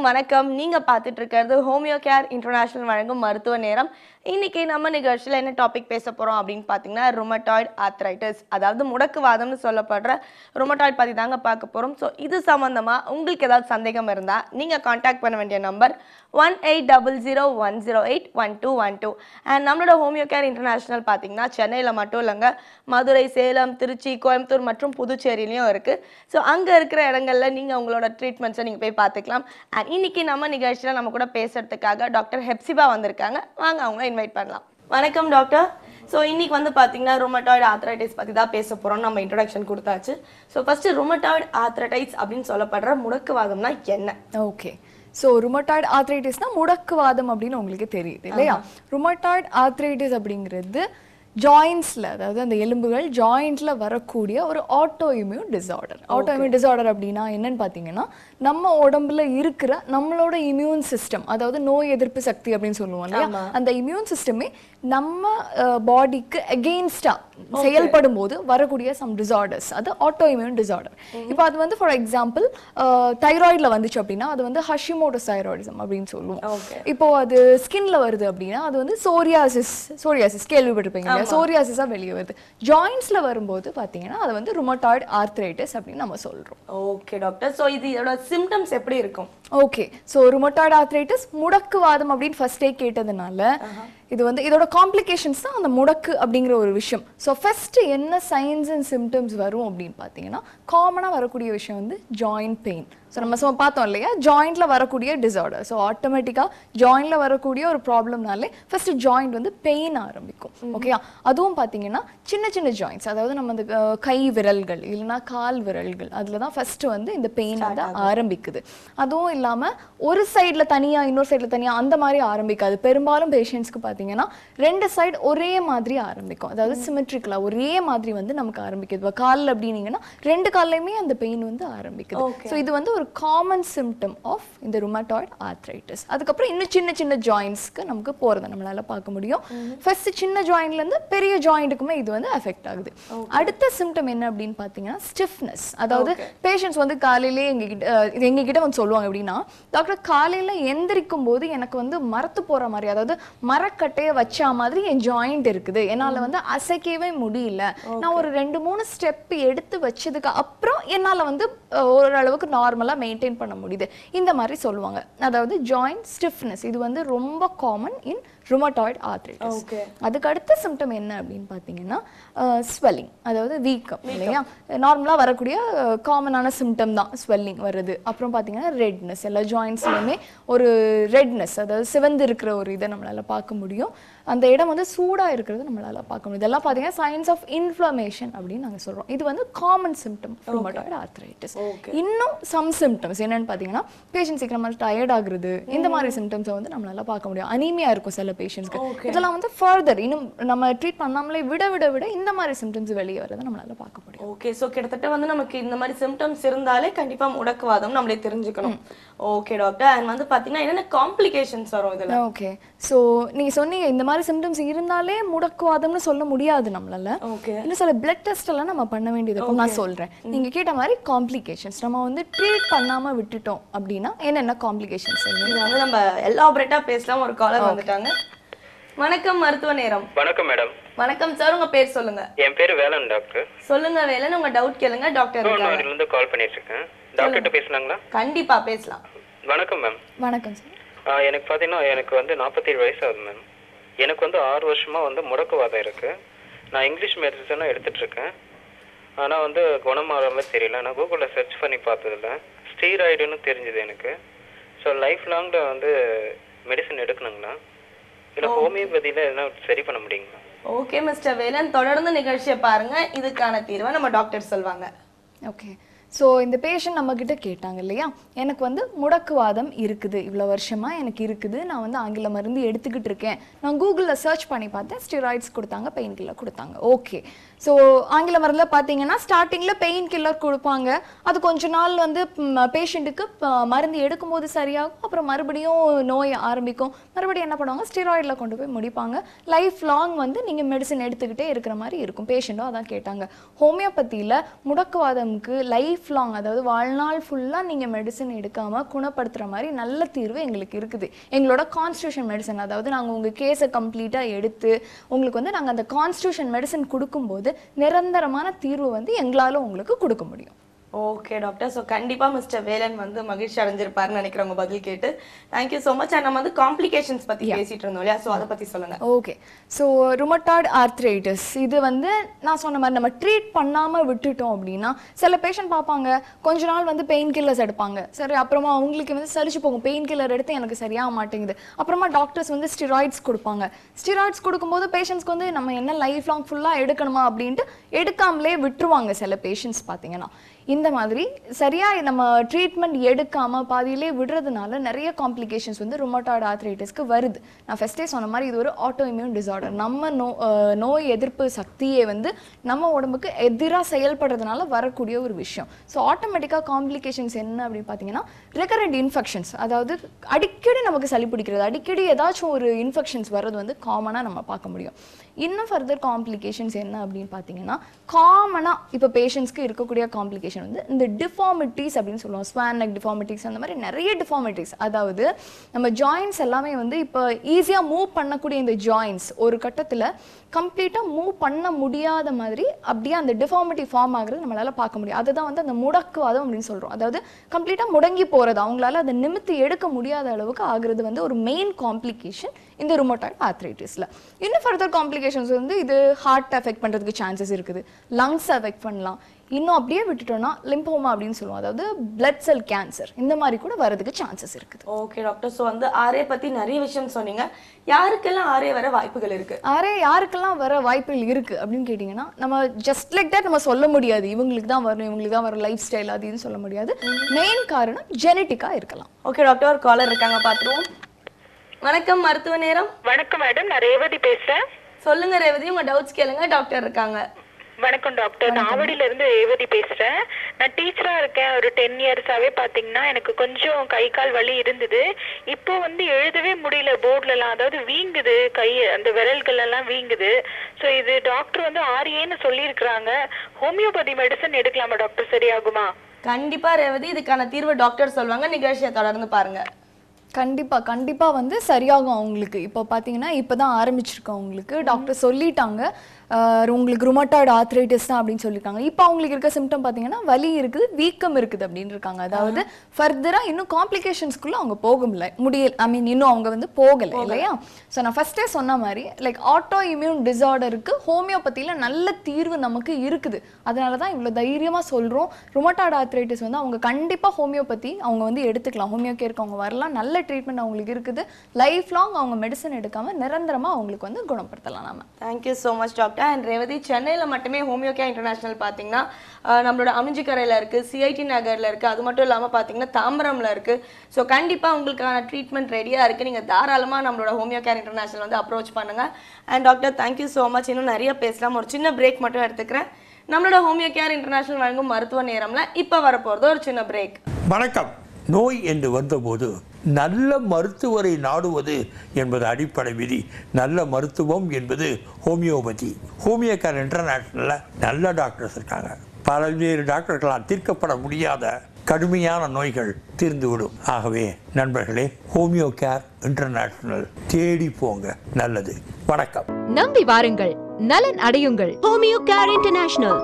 வணக்கம் நீங்க பார்த்துட்டு இருக்கிறது ஹோமியோ கேர் இன்டர்நேஷனல் வழங்கும் மருத்துவ நேரம் இன்னைக்கு நம்ம நிகழ்ச்சியில் என்ன டாபிக் பேச போறோம் அப்படின்னு பார்த்தீங்கன்னா ருமட்டாய்டு ஆர்த்ரைட்டிஸ் அதாவது முடக்குவாதம்னு சொல்லப்படுற ருமட்டாய்டு பத்தி தாங்க பார்க்க போறோம் ஸோ இது சம்பந்தமா உங்களுக்கு ஏதாவது சந்தேகம் இருந்தா நீங்க காண்டாக்ட் பண்ண வேண்டிய number one eight double zero one zero eight one two one two and நம்மளோட ஹோமியோ கேர் இன்டர்நேஷனல் பார்த்தீங்கன்னா சென்னையில் மட்டும் இல்லைங்க மதுரை சேலம் திருச்சி கோயம்புத்தூர் மற்றும் புதுச்சேரியிலையும் இருக்குது ஸோ அங்கே இருக்கிற இடங்கள்ல நீங்கள் உங்களோட ட்ரீட்மெண்ட்ஸை நீங்கள் போய் பார்த்துக்கலாம் அண்ட் இன்னைக்கு நம்ம நிகழ்ச்சியில் நம்ம கூட பேசுறதுக்காக டாக்டர் ஹெப்சிபா வந்திருக்காங்க வாங்க அவங்கள இன்வைட் பண்ணலாம் வணக்கம் டாக்டர் ஸோ இன்னைக்கு வந்து பார்த்தீங்கன்னா ருமட்டாய்டு ஆத்ரைட்டிஸ் பற்றி தான் பேச போகிறோம் நம்ம இன்ட்ரடக்ஷன் கொடுத்தாச்சு ஸோ ஃபஸ்ட்டு ருமட்டாய்டு ஆத்ரைட்டிஸ் அப்படின்னு சொல்லப்படுற முடக்குவாதம்னா என்ன ஓகே ஸோ ருமட்டாய்டு ஆர்த்ரைட்டிஸ்னா முடக்குவாதம் அப்படின்னு உங்களுக்கு தெரியுது இல்லையா ருமட்டாய்டு ஆர்த்ரைட்டிஸ் அப்படிங்கிறது ஜாயின்ஸ்ல அதாவது அந்த எலும்புகள் ஜாயிண்ட்ல வரக்கூடிய ஒரு auto immune disorder auto immune disorder அப்படின்னா என்னன்னு பார்த்தீங்கன்னா நம்ம உடம்புல இருக்கிற நம்மளோட இம்யூன் சிஸ்டம் அதாவது நோய் எதிர்ப்பு சக்தி அப்படின்னு சொல்லுவோம் இல்லையா அந்த இம்யூன் சிஸ்டமே நம்ம பாடிக்கு அகெயின்ஸ்டா செயல்படும் போது வரக்கூடிய சம் டிசார்டர்ஸ் அது ஆட்டோ இம்யூன் டிசார்டர் இப்போ அது வந்து ஃபார் எக்ஸாம்பிள் தைராய்டில் வந்துச்சு அப்படின்னா அது வந்து ஹஷிமோட்டோஸ் தைராய்டிசம் அப்படின்னு சொல்லுவோம் Okay. இப்போ அது ஸ்கின்ல வருது அப்படின்னா அது வந்து சோரியாசிஸ் சோரியாசிஸ் கேள்விப்பட்டிருப்பீங்க இல்லையா சோரியாசிஸா வெளியே வருது ஜாயின்ஸ்ல வரும்போது பாத்தீங்கன்னா அது வந்து ருமட்டாய்டு ஆர்த்ரைட்டிஸ் அப்படின்னு நம்ம சொல்றோம் ஓகே டாக்டர் ஸோ இது இதோட சிம்டம்ஸ் எப்படி இருக்கும் ஓகே ஸோ ருமட்டாய்டு ஆர்த்ரைட்டிஸ் முடக்குவாதம் அப்படின்னு ஃபர்ஸ்டே கேட்டதுனால இது வந்து இதோட காம்ப்ளிகேஷன்ஸ் தான் அந்த முடக்கு அப்படிங்கிற ஒரு விஷயம் ஸோ ஃபர்ஸ்ட் என்ன சைன்ஸ் அண்ட் சிம்டம்ஸ் வரும் அப்படின்னு பார்த்தீங்கன்னா காமனாக வரக்கூடிய விஷயம் வந்து ஜாயிண்ட் பெயின் ஸோ நம்ம சும்மா பார்த்தோம் இல்லையா ஜாயிண்ட்ல வரக்கூடிய டிசார்டர் ஸோ ஆட்டோமேட்டிக்காக ஜாயிண்ட்ல வரக்கூடிய ஒரு ப்ராப்ளம்னாலே ஃபர்ஸ்ட் ஜாயிண்ட் வந்து பெயின் ஆரம்பிக்கும் ஓகேயா அதுவும் பார்த்தீங்கன்னா சின்ன சின்ன ஜாயிண்ட்ஸ் அதாவது நம்ம அந்த அஹ், கை விரல்கள் இல்லைன்னா கால் விரல்கள் அதில் தான் ஃபர்ஸ்ட் வந்து இந்த பெயின் வந்து ஆரம்பிக்குது அதுவும் இல்லாமல் ஒரு சைடில் தனியாக இன்னொரு சைடில் தனியாக அந்த மாதிரி ஆரம்பிக்காது பெரும்பாலும் பேஷண்ட்ஸ்க்கு பார்த்தீங்கன்னா ரெண்டு சைடு ஒரே மாதிரி ஆரம்பிக்கும் அதாவது சிமெட்ரிக்கலாக ஒரே மாதிரி வந்து நமக்கு ஆரம்பிக்குது இப்போ காலில் அப்படின்னீங்கன்னா ரெண்டு கால்லையுமே அந்த பெயின் வந்து ஆரம்பிக்குது Okay. ஸோ இது வந்து ஒரு காமன் சிம்டம் ஆஃப் இந்த ருமட்டாய்டு ஆர்த்ரைட்டிஸ் அதுக்கப்புறம் இன்னும் சின்ன சின்ன ஜாயின்ஸ்க்கு நமக்கு போகிறத நம்மளால பார்க்க முடியும் ஃபர்ஸ்ட் சின்ன ஜாயின்லேருந்து பெரிய ஜாயிண்ட்டுக்குமே இது வந்து அஃபெக்ட் ஆகுது அடுத்த சிம்டம் என்ன அப்படின்னு பார்த்தீங்கன்னா ஸ்டிஃப்னஸ் அதாவது பேஷண்ட்ஸ் வந்து காலையிலே எங்ககிட்ட அஹ், இது எங்ககிட்ட வந்து சொல்லுவாங்க எப்படின்னா டாக்டர் காலையில் எந்திரிக்கும் போது எனக்கு வந்து மரத்து போகிற மாதிரி அதாவது மரக்கட்டையை வச்சா மாதிரி என் ஜாயிண்ட் இருக்குது என்னால் வந்து அசைக்கவே முடியல நான் ஒரு ரெண்டு மூணு ஸ்டெப் எடுத்து வச்சதுக்கு அப்புறம் என்னால் வந்து அஹ், ஓரளவுக்கு நார்மலாக மெயின்டைன் பண்ண முடியுது இந்த மாதிரி சொல்லுவாங்க அதாவது ஜாயிண்ட் ஸ்டிஃப்னஸ் இது வந்து ரொம்ப common in rheumatoid arthritis Okay. அதுக்கு அடுத்த சிம்டம் என்ன அப்படின்னு பார்த்தீங்கன்னா ஸ்வெல்லிங் அதாவது வீக்கம் இல்லையா நார்மலாக வரக்கூடிய காமனான சிம்டம் தான் ஸ்வெல்லிங் வருது அப்புறம் பார்த்தீங்கன்னா ரெட்னஸ் எல்லா ஜாயின்ஸ்லையுமே ஒரு ரெட்னஸ் அதாவது சிவந்து இருக்கிற ஒரு இதை நம்மளால பார்க்க முடியும் அந்த இடம் வந்து சூடாக இருக்கிறது நம்மளால பார்க்க முடியும் இதெல்லாம் பார்த்தீங்கன்னா சைன்ஸ் ஆஃப் இன்ஃப்ளமேஷன் அப்படின்னு நாங்கள் சொல்கிறோம் இது வந்து காமன் சிம்டம் ருமட்டாய்டு ஆர்த்ரைட்டிஸ் இன்னும் சம் சிம்டம்ஸ் என்னன்னு பார்த்தீங்கன்னா பேஷண்ட் சீக்கிரமாக டயர்ட் ஆகுறது இந்த மாதிரி சிம்டம்ஸை வந்து நம்மளால பார்க்க முடியும் அனீமியா இருக்கும் சில பேஷண்ட்ஸ்க்கு இதெல்லாம் வந்து ஃபர்தர் இன்னும் நம்ம ட்ரீட் பண்ணாமலே விட விட விட இந்த மாதிரி சிம்டம்ஸ் வெளியே வரதை நம்மளால பார்க்க முடியும் ஓகே ஸோ கிட்டத்தட்ட வந்து நமக்கு இந்த மாதிரி சிம்டம்ஸ் இருந்தாலே கண்டிப்பா முடக்குவாதம் நம்மளே தெரிஞ்சுக்கணும் ஓகே டாக்டர் அண்ட் வந்து பாத்தீங்கன்னா என்னென்ன காம்ப்ளிகேஷன்ஸ் வரும் இதுல ஓகே ஸோ நீங்க சொன்னீங்க இந்த மாதிரி சிம்டம்ஸ் இருந்தாலே முடக்குவாதம்னு சொல்ல முடியாது நம்மளால ஓகே இன்னும் சில பிளட் டெஸ்ட் எல்லாம் நம்ம பண்ண வேண்டியது இருக்கும் நான் சொல்றேன் நீங்க கேட்ட மாதிரி காம்ப்ளிகேஷன்ஸ் நம்ம வந்து ட்ரீட் பண்ணாம விட்டுட்டோம் அப்படின்னா என்னென்ன காம்ப்ளிகேஷன்ஸ் இது வந்து நம்ம எலாபரேட்டா பேசலாம் ஒரு காலர் வந்துட்டாங்க வணக்கம் மருத்துவ நேரம் வணக்கம் மேடம் வணக்கம் சார் உங்க பேர் சொல்லுங்க என் பேர் வேலன் டாக்டர் சொல்லுங்க வேலன் உங்க டவுட் கேளுங்க டாக்டர் இருக்காங்க திருவண்ணாமலையிலேருந்து கால் பண்ணிட்டு இருக்கேன் டாக்டர்கிட்ட பேசுனாங்களா கண்டிப்பா பேசலாம் வணக்கம் மேம் வணக்கம் சார் எனக்கு பார்த்தீங்கன்னா எனக்கு வந்து நாற்பத்தேழு வயசு ஆகுது மேம் எனக்கு வந்து ஆறு வருஷமா வந்து முடக்குவாதம் இருக்கு நான் இங்கிலீஷ் மெடிசனும் எடுத்துட்டு இருக்கேன் ஆனா வந்து குணமாகிற மாதிரி தெரியல நான் கூகுளில் சர்ச் பண்ணி பார்த்ததில்ல ஸ்டீராய்டுன்னு தெரிஞ்சது எனக்கு ஸோ லைஃப் லாங்ல வந்து மெடிசன் எடுக்கணுங்களா இல்லை ஹோமியோபதியில் எதனா சரி பண்ண முடியுங்களா ஓகே மிஸ்டர் வேலன் தொடர்ந்து நிகழ்ச்சியை பாருங்க இதுக்கான தீர்வை நம்ம டாக்டர் சொல்வாங்க ஓகே ஸோ இந்த பேஷண்ட் நம்ம கிட்ட கேட்டாங்க இல்லையா எனக்கு வந்து முடக்குவாதம் இருக்குது இவ்வளோ வருஷமா எனக்கு இருக்குது நான் வந்து ஆங்கில மருந்து எடுத்துக்கிட்டு இருக்கேன் நான் கூகுளில் சர்ச் பண்ணி பார்த்தேன் ஸ்டிராய்ட்ஸ் கொடுத்தாங்க பெயின் கில்லர் கொடுத்தாங்க ஓகே ஸோ ஆங்கில மருந்தில் பார்த்தீங்கன்னா ஸ்டார்டிங்கில் பெயின் கில்லர் கொடுப்பாங்க அது கொஞ்ச நாள் வந்து பேஷண்ட்டுக்கு மருந்து எடுக்கும்போது சரியாகும் அப்புறம் மறுபடியும் நோய் ஆரம்பிக்கும் மறுபடியும் என்ன பண்ணுவாங்க ஸ்டிராய்டில் கொண்டு போய் முடிப்பாங்க லைஃப் லாங் வந்து நீங்கள் மெடிசன் எடுத்துக்கிட்டே இருக்கிற மாதிரி இருக்கும் பேஷண்ட்டும் அதான் கேட்டாங்க ஹோமியோபதியில் முடக்குவாதம்க்கு லைஃப் லைஃப் லாங் அதாவது வாழ்நாள் ஃபுல்லாக நீங்கள் மெடிசன் எடுக்காமல் குணப்படுத்துகிற மாதிரி நல்ல தீர்வு எங்களுக்கு இருக்குது எங்களோட கான்ஸ்டியூஷன் மெடிசன் அதாவது நாங்கள் உங்கள் கேஸை கம்ப்ளீட்டாக எடுத்து உங்களுக்கு வந்து நாங்கள் அந்த கான்ஸ்டியூஷன் மெடிசன் கொடுக்கும்போது நிரந்தரமான தீர்வு வந்து எங்களால் உங்களுக்கு கொடுக்க முடியும் ஓகே டாக்டர் ஸோ கண்டிப்பா மிஸ்டர் வேலன் வந்து மகிழ்ச்சி அடைஞ்சிருப்பாருன்னு நினைக்கிறேன் உங்க பதில் கேட்டு தேங்க்யூ ஸோ மச் அண்ட் நம்ம வந்து காம்ப்ளிகேஷன்ஸ் பத்தி பேசிட்டு இருந்தோம் இல்லையா ஸோ அதை பத்தி சொல்லுங்க ஓகே ஸோ ருமட்டாய்டு ஆர்த்ரைட்டிஸ் இது வந்து நான் சொன்ன மாதிரி நம்ம ட்ரீட் பண்ணாமல் விட்டுட்டோம் அப்படின்னா சில பேஷண்ட் பார்ப்பாங்க கொஞ்ச நாள் வந்து பெயின் கில்லர்ஸ் எடுப்பாங்க சரி அப்புறமா அவங்களுக்கு வந்து சலிச்சு போகும் பெயின் கில்லர் எடுத்து எனக்கு சரியாக மாட்டேங்குது அப்புறமா டாக்டர்ஸ் வந்து ஸ்டிராய்ட்ஸ் கொடுப்பாங்க ஸ்டிராய்ட்ஸ் கொடுக்கும்போது பேஷண்ட்ஸ்க்கு வந்து நம்ம என்ன லைஃப் லாங் ஃபுல்லாக எடுக்கணுமா அப்படின்ட்டு எடுக்காமலே விட்டுருவாங்க சில பேஷண்ட்ஸ் பார்த்தீங்கன்னா இந்த மாதிரி சரியாக நம்ம ட்ரீட்மெண்ட் எடுக்காமல் பாதியிலே விடுறதுனால நிறைய காம்ப்ளிகேஷன்ஸ் வந்து ருமட்டாய்டு ஆர்த்ரைட்டிஸ்க்கு வருது நான் ஃபஸ்ட்டே சொன்ன மாதிரி இது ஒரு ஆட்டோ இம்யூன் டிசார்டர் நம்ம நோ அஹ் நோய் எதிர்ப்பு சக்தியே வந்து நம்ம உடம்புக்கு எதிராக செயல்படுறதுனால வரக்கூடிய ஒரு விஷயம் ஸோ ஆட்டோமேட்டிக்காக காம்ப்ளிகேஷன்ஸ் என்ன அப்படின்னு பார்த்தீங்கன்னா ரெக்கரண்ட் இன்ஃபெக்ஷன்ஸ் அதாவது அடிக்கடி நமக்கு சளி பிடிக்கிறது அடிக்கடி ஏதாச்சும் ஒரு இன்ஃபெக்ஷன்ஸ் வர்றது வந்து காமனாக நம்ம பார்க்க முடியும் இன்னும் ஃபர்தர் காம்ப்ளிகேஷன்ஸ் என்ன அப்படின்னு பார்த்தீங்கன்னா காமனாக இப்போ பேஷண்ட்ஸ்க்கு இருக்கக்கூடிய காம்ப்ளிகேஷன் வந்து இந்த டிஃபார்மிட்டிஸ் அப்படின்னு சொல்லுவோம் ஸ்வான் நெக் டிஃபார்மிட்டிஸ் அந்த மாதிரி நிறைய டிஃபார்மிட்டிஸ் அதாவது நம்ம ஜாயின்ஸ் எல்லாமே வந்து இப்போ ஈஸியாக மூவ் பண்ணக்கூடிய இந்த ஜாயின்ஸ் ஒரு கட்டத்தில் கம்ப்ளீட்டாக மூவ் பண்ண முடியாத மாதிரி அப்படியே அந்த டிஃபார்மிட்டி ஃபார்ம் ஆகுறது நம்மளால பார்க்க முடியும் அதுதான் வந்து அந்த முடக்குவாதம் அப்படின்னு சொல்கிறோம் அதாவது கம்ப்ளீட்டாக முடங்கி போகிறது அவங்களால அதை நிமித்து எடுக்க முடியாத அளவுக்கு ஆகுறது வந்து ஒரு மெயின் காம்ப்ளிகேஷன் இந்த ருமோட்டாய்டு ஆர்த்ரைட்டிஸில் இன்னும் ஃபர்தர் காம்ப்ளிகேஷன்ஸ் வந்து இது ஹார்ட் அஃபெக்ட் பண்ணுறதுக்கு சான்சஸ் இருக்குது லங்ஸ் அஃபெக்ட் பண்ணலாம் இன்னும் அப்படியே விட்டுட்டோம்னா லிம்போமா அப்படின்னு சொல்லுவோம் அதாவது பிளட் செல் கேன்சர் இந்த மாதிரி கூட வரதுக்கு சான்சஸ் இருக்குது ஓகே டாக்டர் ஸோ வந்து ஆரே பத்தி நிறைய விஷயம் சொன்னீங்க யாருக்கெல்லாம் ஆரே வர வாய்ப்புகள் இருக்கு ஆரே யாருக்கெல்லாம் வர வாய்ப்புகள் இருக்கு அப்படின்னு கேட்டிங்கன்னா நம்ம ஜஸ்ட் லைக் தட் நம்ம சொல்ல முடியாது இவங்களுக்கு தான் வரும் இவங்களுக்கு தான் வரும் லைஃப் ஸ்டைல் அது இதுன்னு சொல்ல முடியாது மெயின் காரணம் ஜெனட்டிக்காக இருக்கலாம் ஓகே டாக்டர் ஒரு காலர் இருக்காங்க பார்த்துருவோம் வணக்கம் மருத்துவ நேரம் வணக்கம் மேடம் நான் ரேவதி பேசுறேன் சொல்லுங்க ரேவதி உங்க டவுட்ஸ் கேளுங்க டாக்டர் இருக்காங்க வணக்கம் டாக்டர் நான் ஆவடியில இருந்து ரேவதி பேசுறேன் நான் டீச்சரா இருக்கேன் ஒரு டென் இயர்ஸாவே பாத்தீங்கன்னா எனக்கு கொஞ்சம் கை கால் வலி இருந்தது இப்போ வந்து எழுதவே முடியல போர்ட்ல எல்லாம் அதாவது வீங்குது கை அந்த விரல்கள் எல்லாம் வீங்குது ஸோ இது டாக்டர் வந்து ஆரியேன்னு சொல்லியிருக்கிறாங்க ஹோமியோபதி மெடிசன் எடுக்கலாமா டாக்டர் சரியாகுமா கண்டிப்பா ரேவதி இதுக்கான தீர்வு டாக்டர் சொல்லுவாங்க நிகழ்ச்சியை தொடர்ந்து பாருங்க கண்டிப்பா கண்டிப்பா வந்து சரியாகும் அவங்களுக்கு இப்போ பார்த்தீங்கன்னா இப்போ தான் ஆரம்பிச்சிருக்கோம் அவங்களுக்கு டாக்டர் சொல்லிட்டாங்க ஆஹ் உங்களுக்கு ருமட்டாய்டு ஆர்த்ரைட்டிஸ் தான் அப்படின்னு சொல்லியிருக்காங்க இப்போ அவங்களுக்கு இருக்க சிம்டம் பார்த்தீங்கன்னா வலி இருக்குது வீக்கம் இருக்குது அப்படின்னு இருக்காங்க அதாவது ஃபர்தராக இன்னும் காம்ப்ளிகேஷன்ஸ்குள்ள அவங்க போக முடியல முடியல ஐ மீன் இன்னும் அவங்க வந்து போகலை இல்லையா ஸோ நான் ஃபர்ஸ்டே சொன்ன மாதிரி லைக் ஆட்டோ இம்யூன் டிசார்டருக்கு ஹோமியோபதியில் நல்ல தீர்வு நமக்கு இருக்குது அதனால தான் இவ்வளோ தைரியமாக சொல்கிறோம் ருமட்டாய்டு ஆர்த்ரைட்டிஸ் வந்து அவங்க கண்டிப்பாக ஹோமியோபதி அவங்க வந்து எடுத்துக்கலாம் ஹோமியோ கேருக்கு அவங்க வரலாம் நல்ல ட்ரீட்மெண்ட் அவங்களுக்கு இருக்குது லைஃப் லாங் அவங்க மெடிசன் எடுக்காம நிரந்தரமா அவங்களுக்கு வந்து குணப்படுத்தலாம் நாம thank you so much doctor and Revathi சென்னையில் மட்டுமே ஹோமியோகே இன்டர்நேஷனல் பார்த்தீங்கன்னா அஹ், நம்மளோட அமிஞ்சிக்கரையில் இருக்குது சிஐடி நகரில் இருக்குது அது மட்டும் இல்லாமல் பார்த்தீங்கன்னா தாம்பரம்ல இருக்குது ஸோ கண்டிப்பாக உங்களுக்கான ட்ரீட்மெண்ட் ரெடியாக இருக்குது நீங்கள் தாராளமாக நம்மளோட ஹோமியோ கேர் இன்டர்நேஷனல் வந்து அப்ரோச் பண்ணுங்கள் and doctor thank you so much இன்னும் நிறைய பேசலாம் ஒரு சின்ன பிரேக் மட்டும் எடுத்துக்கிறேன் நம்மளோட ஹோமியோ கேர் இன்டர்நேஷனல் வழங்கும் மருத்துவ நேரம்ல இப்போ வரப்போகிறது ஒரு சின்ன பிரேக் வணக்கம் நோய் என்று வந்தபோது நல்ல மருத்துவரை நாடுவது என்பது அடிப்படை விதி நல்ல மருத்துவம் என்பது ஹோமியோபதி ஹோமியோ கேர் இன்டர்நேஷ்னலில் நல்ல டாக்டர்ஸ் இருக்காங்க பல்வேறு டாக்டர்களால் தீர்க்கப்பட முடியாத கடுமையான நோய்கள் தீர்ந்துவிடும் ஆகவே நண்பர்களே ஹோமியோ கேர் இன்டர்நேஷ்னல் தேடி போங்க நல்லது வணக்கம் நம்பி வாருங்கள் நலன் அடையுங்கள் Homeo care International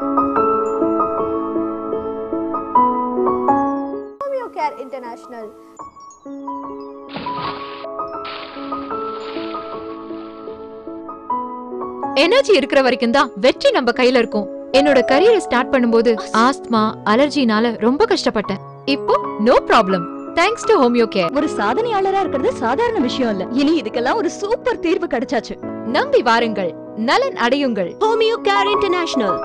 Homeo Care International. Energy இருக்கிற வரைக்கும் தான் வெற்றி நம்ம கையில இருக்கும் என்னோட கரியரை ஸ்டார்ட் பண்ணும்போது ஆஸ்துமா அலர்ஜினால ரொம்ப கஷ்டப்பட்டேன் இப்போ no problem thanks to Homeo Care ஒரு சாதனையாளரா இருக்கிறது சாதாரண விஷயம் இல்ல இனி இதுக்கெல்லாம் ஒரு சூப்பர் தீர்வு கிடைச்சாச்சு நம்பி வாருங்கள் நலன் அடையுங்கள் Homeo care international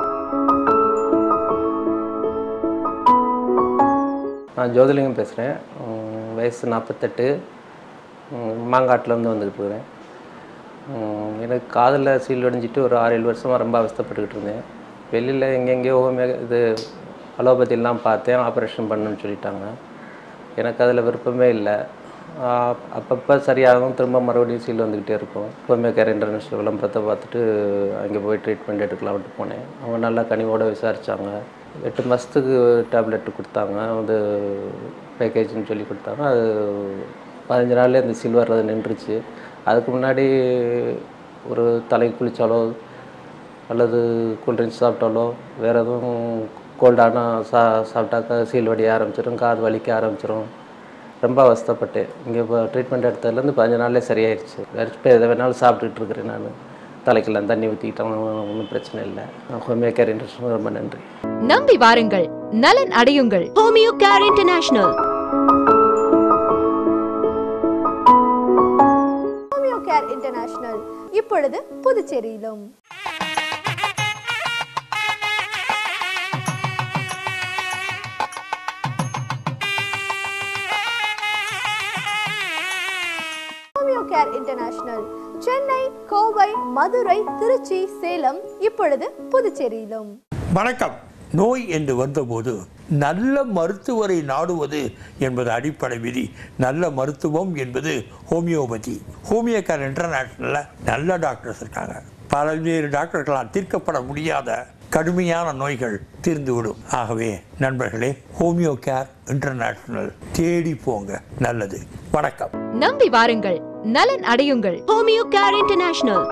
non Jothilingam பேசுகிறேன் வயசு நாற்பத்தெட்டு மாங்காட்டிலேருந்து வந்துக்கிட்டு இருக்கிறேன் உம், எனக்கு காதில் சீல் அடிஞ்சிட்டு ஒரு ஆறு ஏழு வருஷமாக ரொம்ப அவஸ்தைப்பட்டுக்கிட்டு இருந்தேன் வெளியில் எங்கெங்கேயோ ஹோமியோ இது அலோபதியெல்லாம் பார்த்தேன் ஆப்ரேஷன் பண்ணணும்னு சொல்லிட்டாங்க எனக்கு அதில் விருப்பமே இல்லை அப்பப்போ சரியாகும் திரும்ப மறுபடியும் சீல் வந்துக்கிட்டே இருக்கும் ஹோமியோ கேர் இன்டர்நேஷனல் விளம்பரத்தை பார்த்துட்டு அங்கே போய் ட்ரீட்மெண்ட் எடுக்கலாம்ட்டு போனேன் அவங்க நல்லா கனிவோடு விசாரித்தாங்க எட்டு மாதத்துக்கு டேப்லெட் கொடுத்தாங்க அது பேக்கேஜ்னு சொல்லி கொடுத்தாங்க அது பதினஞ்சு நாள்லேயே அந்த சில்வர் அது நின்றுச்சு அதுக்கு முன்னாடி ஒரு தலை குளித்தாலோ அல்லது கூல்ட்ரிங்க்ஸ் சாப்பிட்டாலோ வேறு எதுவும் கோல்டான சா சாப்பிட்டாக்கா சீல் வடிய ஆரம்பிச்சிடும் காது வலிக்க ஆரம்பிச்சிடும் ரொம்ப அவஸ்தைப்பட்டேன் இங்கே இப்போ ட்ரீட்மெண்ட் எடுத்ததுலேருந்து பதினஞ்சு நாள்லேயே சரியாயிடுச்சு வேறு இப்போ எதை வேணாலும் சாப்பிட்டுட்டு இருக்கிறேன் நான் தலைக்கெல்லாம் தண்ணி ஊற்றிக்கிட்டோம் ஒன்றும் பிரச்சனை இல்லை ஹோமியோ கேர் இன்ட்ரெஸ்ட் ரொம்ப நன்றி நம்பி வாருங்கள் நலன் அடையுங்கள் Homeo care International Homeo care International இப்பொழுது புதுச்சேரியிலும் Homeo care International Chennai Kovai Madurai Trichy Salem இப்பொழுது புதுச்சேரியிலும் வணக்கம் நோய் என்று வந்தபோது நல்ல மருத்துவரை நாடுவது என்பது அடிப்படை விதி நல்ல மருத்துவம் என்பது ஹோமியோபதி ஹோமியோ கேர் இன்டர்நேஷ்னலில் நல்ல டாக்டர்ஸ் இருக்காங்க பல்வேறு டாக்டர்களால் தீர்க்கப்பட முடியாத கடுமையான நோய்கள் தீர்ந்துவிடும் ஆகவே நண்பர்களே ஹோமியோ கேர் இன்டர்நேஷ்னல் தேடி போங்க நல்லது வணக்கம் நம்பி வாருங்கள் நலன் அடையுங்கள் Homeo care International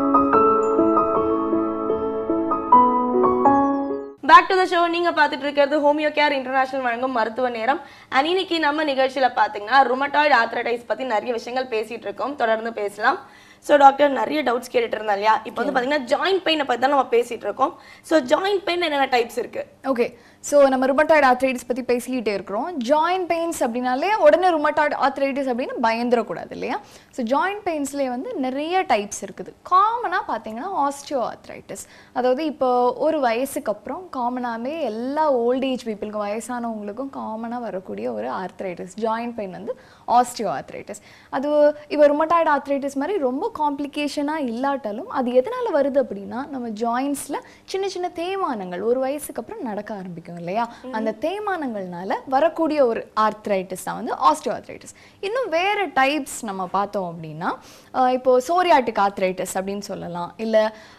back to the show நீங்க பார்த்துட்டு இருக்கிறது ஹோமியோ கேர் இன்டர்நேஷனல் வழங்கும் மருத்துவ நேரம் அண்ட் இன்னைக்கு நம்ம நிகழ்ச்சியில பாத்தீங்கன்னா ருமட்டாய்டு ஆத்ரடைஸ் பத்தி நிறைய விஷயங்கள் பேசிட்டு இருக்கோம் தொடர்ந்து பேசலாம் ஸோ டாக்டர் நிறைய டவுட்ஸ் கேட்டுட்டு இருந்தா இல்லையா இப்போ வந்து பாத்தீங்கன்னா ஜாயிண்ட் பெயினை பத்தி தான் நம்ம பேசிட்டு இருக்கோம் ஸோ ஜாயிண்ட் பெயின் என்னென்ன டைப்ஸ் இருக்கு ஓகே ஸோ நம்ம ருமட்டாய்டு ஆர்த்ரைட்டிஸ் பற்றி பேசிக்கிட்டே இருக்கிறோம் ஜாயிண்ட் பெயின்ஸ் அப்படின்னாலே உடனே ருமட்டாய்டு ஆர்த்ரைட்டிஸ் அப்படின்னு பயந்துடக்கூடாது இல்லையா ஸோ ஜாயிண்ட் பெயின்ஸ்லேயே வந்து நிறைய டைப்ஸ் இருக்குது காமனாக பார்த்தீங்கன்னா ஆஸ்டியோ ஆர்த்ரைட்டிஸ் அதாவது இப்போ ஒரு வயசுக்கு அப்புறம் காமனாகவே எல்லா ஓல்ட் ஏஜ் பீப்புளுக்கும் வயசானவங்களுக்கும் காமனாக வரக்கூடிய ஒரு ஆர்த்ரைட்டிஸ் ஜாயிண்ட் பெயின் வந்து ஆஸ்டியோ ஆர்த்ரைட்டிஸ் அது இப்போ ருமட்டாய்டு ஆர்த்ரைட்டிஸ் மாதிரி ரொம்ப காம்ப்ளிகேஷனாக இல்லாட்டாலும் அது எதனால் வருது அப்படின்னா நம்ம ஜாயின்ஸில் சின்ன சின்ன தேய்மானங்கள் ஒரு வயசுக்கு அப்புறம் நடக்க ஆரம்பிக்கும் இல்லையா அந்த தேய்மானங்கள்னால வரக்கூடிய ஒரு ஆர்த்ரைட்டிஸ் தான் வந்து ஆஸ்டியோ ஆர்த்ரைட்டிஸ் இன்னும் வேறு டைப்ஸ் நம்ம பார்த்தோம் அப்படின்னா ஆஹ் இப்போ சோரியாட்டிக் ஆர்த்ரைட்டிஸ் அப்படின்னு சொல்லலாம் இல்லை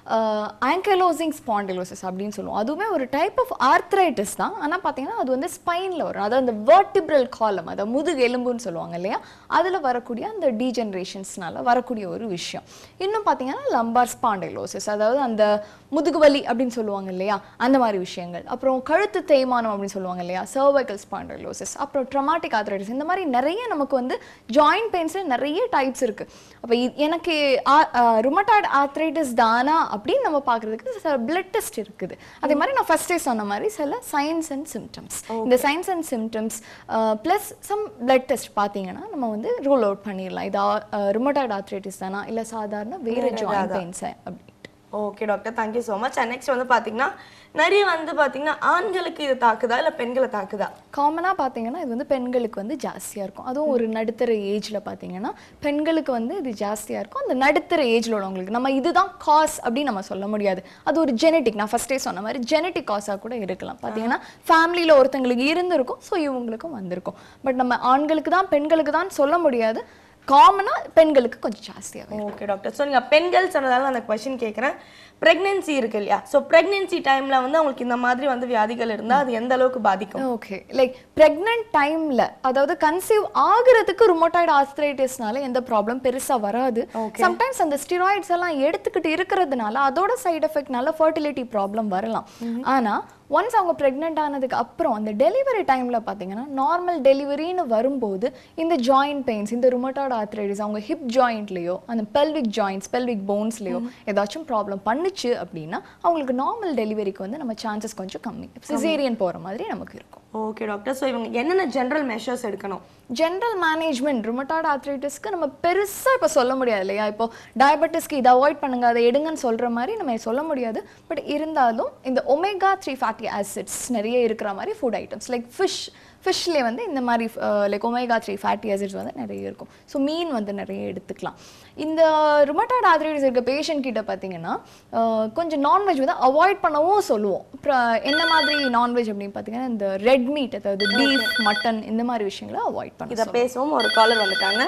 ஆங்கலோசிங் ஸ்பாண்டிலோசிஸ் அப்படின்னு சொல்லுவோம் அதுவுமே ஒரு டைப் ஆஃப் ஆர்த்ரைட்டிஸ் தான் ஆனால் பார்த்தீங்கன்னா அது வந்து ஸ்பைனில் வரும் அதாவது அந்த வெர்டிப்ரல் காலம் அதை முதுகு எலும்புன்னு சொல்லுவாங்க இல்லையா அதில் வரக்கூடிய அந்த டீஜென்ரேஷன்ஸ்னால வரக்கூடிய ஒரு விஷயம் இன்னும் பார்த்தீங்கன்னா லம்பார் ஸ்பாண்டிலோசிஸ் அதாவது அந்த முதுகுவலி அப்படின்னு சொல்லுவாங்க இல்லையா அந்த மாதிரி விஷயங்கள் அப்புறம் கழுத்து தேய்மானம் அப்படின்னு சொல்லுவாங்க இல்லையா சர்வைக்கல் ஸ்பாண்டிலோசிஸ் அப்புறம் ட்ரமாட்டிக் ஆர்த்ரைட்டிஸ் இந்த மாதிரி நிறைய நமக்கு வந்து ஜாயிண்ட் பெயின்ஸில் நிறைய டைப்ஸ் இருக்குது அப்போ எனக்கு ருமட்டாய்டு ஆர்த்ரைட்டிஸ் தானா அப்படின்னு நம்ம பார்க்குறதுக்கு சில பிளட் டெஸ்ட் இருக்குது அதே மாதிரி நான் ஃபர்ஸ்டே சொன்ன மாதிரி சில சைன்ஸ் அண்ட் சிம்டம்ஸ் இந்த signs and symptoms plus some blood test பார்த்தீங்கன்னா நம்ம வந்து ரூல் அவுட் பண்ணிடலாம் இது ருமட்டாய்டு ஆர்த்ரைட்டிஸ் தானா இல்லை சாதாரண வேறு ஜாயிண்ட் பெயின்ஸ் அப்படி okay doctor thank you so much and next வந்து பாத்தீங்கன்னா நிறைய வந்து பாத்தீங்கன்னா ஆண்களுக்கு இது தாக்குதா இல்ல பெண்களை தாக்குதா காமனாக பார்த்தீங்கன்னா இது வந்து பெண்களுக்கு வந்து ஜாஸ்தியாக இருக்கும் அதுவும் ஒரு நடுத்தர ஏஜில் பார்த்தீங்கன்னா பெண்களுக்கு வந்து இது ஜாஸ்தியாக இருக்கும் அந்த நடுத்தர ஏஜில் உள்ளவங்களுக்கு நம்ம இதுதான் காஸ் அப்படின்னு நம்ம சொல்ல முடியாது அது ஒரு ஜெனட்டிக் நான் ஃபஸ்ட்டே சொன்ன மாதிரி ஜெனட்டிக் காஸாக கூட இருக்கலாம் பார்த்தீங்கன்னா ஃபேமிலியில் ஒருத்தங்களுக்கு இருந்திருக்கும் ஸோ இவங்களுக்கும் வந்திருக்கும் பட் நம்ம ஆண்களுக்கு தான் பெண்களுக்கு தான் சொல்ல முடியாது காமனாக பெண்களுக்கு கொஞ்சம் ஜாஸ்தியாக ஓகே டாக்டர் ஸோ நீங்கள் பெண்கள் சொன்னதால நான் அந்த கொஷின் கேட்குறேன் ப்ரெக்னென்சி இருக்கு இல்லையா ஸோ ப்ரெக்னென்சி டைமில் வந்து அவங்களுக்கு இந்த மாதிரி வந்து வியாதிகள் இருந்தால் அது எந்த அளவுக்கு பாதிக்கும் ஓகே லைக் ப்ரெக்னென்ட் டைம்ல அதாவது கன்சீவ் ஆகுறதுக்கு ருமோட்டாய்டு ஆர்த்ரைட்டிஸ்னால எந்த ப்ராப்ளம் பெருசா வராது சம்டைம்ஸ் அந்த ஸ்டிராய்ட்ஸ் எல்லாம் எடுத்துக்கிட்டு இருக்கிறதுனால அதோட சைடு எஃபெக்ட்னால ஃபர்டிலிட்டி ப்ராப்ளம் வரலாம் ஆனா ஒன்ஸ் அவங்க ப்ரெக்னென்ட் ஆனதுக்கு அப்புறம் அந்த டெலிவரி டைமில் பார்த்தீங்கன்னா நார்மல் டெலிவரின்னு வரும்போது இந்த ஜாயிண்ட் பெயின்ஸ் இந்த ருமட்டாய்டு ஆர்த்ரைட்டிஸ் அவங்க ஹிப் ஜாயிண்ட்லேயோ அந்த பெல்விக் ஜாயின்ட்ஸ் பெல்விக் போன்ஸ்லேயோ ஏதாச்சும் ப்ராப்ளம் பண்ணுச்சு அப்படின்னா அவங்களுக்கு நார்மல் டெலிவரிக்கு வந்து நம்ம சான்சஸ் கொஞ்சம் கம்மி சிசேரியன் போகிற மாதிரி நமக்கு இருக்கும் ஓகே டாக்டர் ஸோ இவங்க என்னென்ன ஜென்ரல் மெஷர்ஸ் எடுக்கணும் ஜென்ரல் மேனேஜ்மெண்ட் ருமட்டாய்டு ஆர்த்ரைட்டிஸ்க்கு நம்ம பெருசாக இப்போ சொல்ல முடியாது இல்லையா இப்போ டயபெட்டிஸ்க்கு இதை அவாய்ட் பண்ணுங்க அதை எடுங்கன்னு சொல்கிற மாதிரி நம்ம சொல்ல முடியாது பட் இருந்தாலும் இந்த ஒமேகா த்ரீ ஃபேட்டி ஆசிட்ஸ் நிறைய இருக்கிற மாதிரி ஃபுட் ஐட்டம்ஸ் லைக் ஃபிஷ் ஃபிஷ்லேயே வந்து இந்த மாதிரி like omega three fatty acids வந்து நிறைய இருக்கும் ஸோ மீன் வந்து நிறைய எடுத்துக்கலாம் இந்த ருமட்டாய்டு ஆர்த்ரைட்டிஸ் இருக்க பேஷண்ட் கிட்ட பார்த்தீங்கன்னா அஹ், கொஞ்சம் நான்வெஜ் வந்து அவாய்ட் பண்ணவும் சொல்லுவோம் அப்புறம் என்ன மாதிரி நான்வெஜ் அப்படின்னு பார்த்தீங்கன்னா இந்த ரெட் மீட் அதாவது பீஃப் மட்டன் இந்த மாதிரி விஷயங்களை அவாய்ட் பண்ண இதை பேசுவோம் ஒரு காலர் வந்துட்டாங்க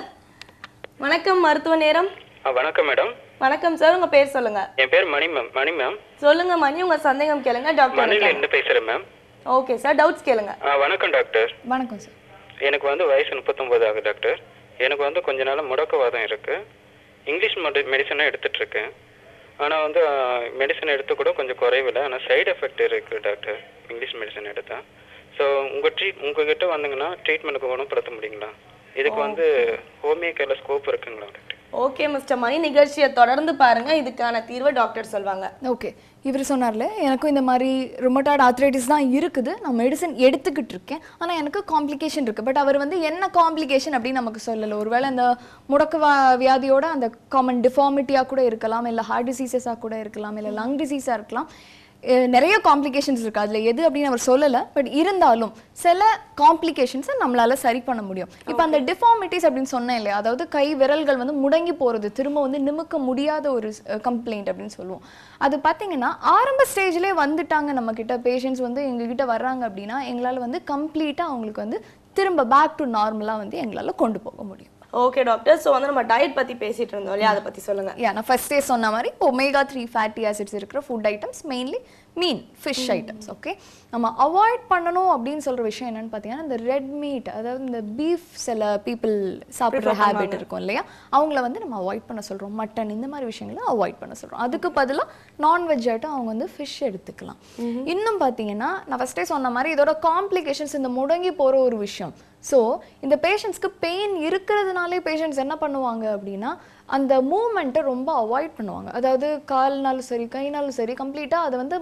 வணக்கம் மருத்துவ நேரம் ஆ வணக்கம் மேடம் வணக்கம் சார் உங்க பேர் சொல்லுங்க என் பேர் மணி மேம் மணி மேம் சொல்லுங்க மணி உங்க சந்தேகம் கேளுங்க டாக்டர் மணில இருக்காங்க. இருந்து பேசுறேன் மேம் ஓகே சார் டவுட்ஸ் கேளுங்க ஆ, வணக்கம் டாக்டர் வணக்கம் சார் எனக்கு வந்து வயசு முப்பத்தொம்போது ஆகுது டாக்டர் எனக்கு வந்து கொஞ்ச நாள் முடக்குவாதம் இருக்கு இங்கிலீஷ் மெடிசனாக எடுத்துட்டு இருக்கேன் ஆனால் வந்து மெடிசன் எடுத்து கூட கொஞ்சம் குறைவில்லை ஆனால் சைடு எஃபெக்ட் இருக்கு டாக்டர் இங்கிலீஷ் மெடிசன் எடுத்தா ஸோ உங்கள் ட்ரீட் உங்ககிட்ட வந்தீங்கன்னா ட்ரீட்மெண்ட்டுக்கு குணப்படுத்த முடியுங்களா இதுக்கு வந்து ஹோமியோ கேரில் ஸ்கோப் இருக்குங்களா டாக்டர் ஓகே மிஸ்டர் மணி நிகழ்ச்சியை தொடர்ந்து பாருங்க இதுக்கான தீர்வை டாக்டர் சொல்வாங்க ஓகே இவர் சொன்னார்ல எனக்கும் இந்த மாதிரி ருமட்டாய்டு ஆர்த்ரைட்டிஸ் தான் இருக்குது நான் மெடிசன் எடுத்துக்கிட்டு இருக்கேன் ஆனால் எனக்கு காம்ப்ளிகேஷன் இருக்குது பட் அவர் வந்து என்ன காம்ப்ளிகேஷன் அப்படின்னு நமக்கு சொல்லலை ஒருவேளை இந்த முடக்கு வா- வியாதியோட அந்த காமன் டிஃபார்மிட்டியாக கூட இருக்கலாம் இல்லை ஹார்ட் டிசீசஸாக கூட இருக்கலாம் இல்லை லங் டிசீஸாக இருக்கலாம் அஹ் நிறைய காம்ப்ளிகேஷன்ஸ் இருக்குது அதில் எது அப்படின்னு அவர் சொல்லலை பட் இருந்தாலும் சில காம்ப்ளிகேஷன்ஸை நம்மளால சரி பண்ண முடியும் இப்போ அந்த டிஃபார்மிட்டிஸ் அப்படின்னு சொன்னேன் இல்லையா அதாவது கை விரல்கள் வந்து முடங்கி போகிறது திரும்ப வந்து நிமிக்க முடியாத ஒரு கம்ப்ளைண்ட் அப்படின்னு சொல்லுவோம் அது பார்த்தீங்கன்னா ஆரம்ப ஸ்டேஜ்லேயே வந்துட்டாங்க நம்ம கிட்ட பேஷண்ட்ஸ் வந்து எங்ககிட்ட வர்றாங்க அப்படின்னா எங்களால் வந்து கம்ப்ளீட்டாக அவங்களுக்கு வந்து திரும்ப பேக் டு நார்மலாக வந்து எங்களால் கொண்டு போக முடியும் ஓகே டாக்டர் ஸோ வந்து நம்ம டயட் பத்தி பேசிட்டு இருந்தோம் இல்லையா அதை பத்தி சொல்லுங்க யா நான் ஃபர்ஸ்டே சொன்ன மாதிரி ஒமேகா த்ரீ ஃபேட்டி ஆசிட்ஸ் இருக்கிற ஃபுட் ஐட்டம்ஸ் மெயின்லி மீன் ஃபிஷ் ஐட்டம்ஸ் ஓகே நம்ம அவாய்ட் பண்ணணும் அப்படின்னு சொல்ற விஷயம் என்னன்னு பார்த்தீங்கன்னா இந்த ரெட் மீட் அதாவது இந்த பீஃப் சில பீப்புள் சாப்பிட்ற ஹேபிட் இருக்கும் இல்லையா அவங்கள வந்து நம்ம அவாய்ட் பண்ண சொல்றோம் மட்டன் இந்த மாதிரி விஷயங்களை அவாய்ட் பண்ண சொல்றோம் அதுக்கு பதிலாக நான்வெஜ் ஐட்டம் அவங்க வந்து ஃபிஷ் எடுத்துக்கலாம் இன்னும் பார்த்தீங்கன்னா நான் ஃபர்ஸ்டே சொன்ன மாதிரி இதோட காம்ப்ளிகேஷன்ஸ் இந்த முடங்கி போற ஒரு விஷயம் ஸோ இந்த பேஷண்ட்ஸ்க்கு பெயின் இருக்கிறதுனாலே பேஷண்ட்ஸ் என்ன பண்ணுவாங்க அப்படின்னா அந்த மூமெண்ட்டை ரொம்ப அவாய்ட் பண்ணுவாங்க அதாவது கால்னாலும் சரி கைனாலும் சரி கம்ப்ளீட்டாக அதை வந்து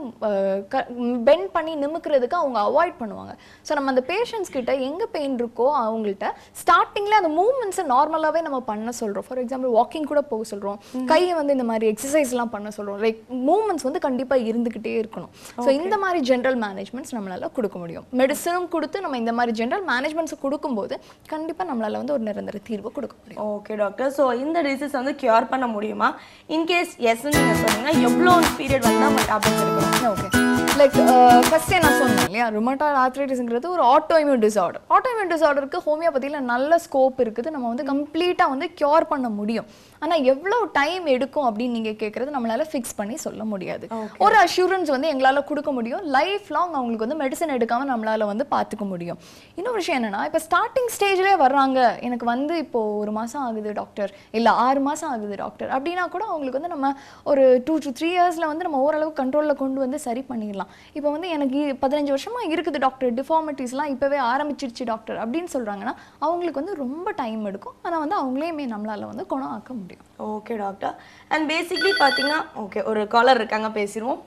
பெண்ட் பண்ணி நிமிக்கிறதுக்கு அவங்க அவாய்ட் பண்ணுவாங்க ஸோ நம்ம அந்த பேஷண்ட்ஸ் கிட்ட எங்கே பெயின் இருக்கோ அவங்கள்ட்ட ஸ்டார்டிங்கில் அந்த மூமெண்ட்ஸை நார்மலாகவே நம்ம பண்ண சொல்கிறோம் ஃபார் எக்ஸாம்பிள் வாக்கிங் கூட போக சொல்கிறோம் கையை வந்து இந்த மாதிரி எக்ஸசைஸ்லாம் பண்ண சொல்கிறோம் லைக் மூமெண்ட்ஸ் வந்து கண்டிப்பாக இருந்துக்கிட்டே இருக்கணும் ஸோ இந்த மாதிரி ஜென்ரல் மேனேஜ்மெண்ட்ஸ் நம்மளால கொடுக்க முடியும் மெடிசனும் கொடுத்து நம்ம இந்த மாதிரி ஜென்ரல் மேனேஜ்மெண்ட்ஸ் கொடுக்கும்போது கண்டிப்பாக நம்மளால வந்து ஒரு நிரந்தர தீர்வு கொடுக்க முடியும் ஓகே டாக்டர் ஸோ இந்த டிசீஸ் வந்து கியூர் பண்ண முடியுமா இன்கேஸ் எஸ் நீங்க சொன்னீங்கன்னா எவ்வளோ பீரியட் வந்து நம்ம டேப்லெட்ஸ் எடுக்கணும் ஓகே லைக் ஃபர்ஸ்டே நான் சொன்னேன் இல்லையா ருமட்டாய்டு ஆர்த்ரைட்டிஸ்ங்கிறது ஒரு auto immune disorder auto autoimmune டிசார்டருக்கு ஹோமியோபதியில் நல்ல ஸ்கோப் இருக்குது நம்ம வந்து கம்ப்ளீட்டாக வந்து கியூர் பண்ண முடியும் ஆனால் எவ்வளோ டைம் எடுக்கும் அப்படின்னு நீங்கள் கேட்குறது நம்மளால ஃபிக்ஸ் பண்ணி சொல்ல முடியாது ஒரு அஷூரன்ஸ் வந்து எங்களால் கொடுக்க முடியும் லைஃப் லாங் அவங்களுக்கு வந்து மெடிசன் எடுக்காமல் நம்மளால வந்து பார்த்துக்க முடியும் இன்னொரு விஷயம் என்னன்னா இப்போ ஸ்டார்டிங் ஸ்டேஜ்லேயே வர்றாங்க எனக்கு வந்து இப்போ ஒரு மாதம் ஆகுது டாக்டர் இல்லை ஆறு மாதம் ஆகுது டாக்டர் அப்படின்னா கூட அவங்களுக்கு வந்து நம்ம ஒரு டூ டு த்ரீ இயர்ஸில் வந்து நம்ம ஓரளவு கண்ட்ரோலில் கொண்டு வந்து சரி பண்ணிடலாம் இப்போ வந்து எனக்கு இ- பதினஞ்சு வருஷமா இருக்குது டாக்டர் டிஃபார்மிட்டிஸ்லாம் இப்போவே ஆரம்பிச்சிருச்சு டாக்டர் அப்படின்னு சொல்கிறாங்கன்னா அவங்களுக்கு வந்து ரொம்ப டைம் எடுக்கும் ஆனால் வந்து அவங்களையுமே நம்மளால வந்து குணம் ஆக்க முடியும் ஓகே டாக்டர் அண்ட் பேசிக்லி பார்த்தீங்கன்னா ஓகே ஒரு காலர் இருக்காங்க பேசிடுவோம்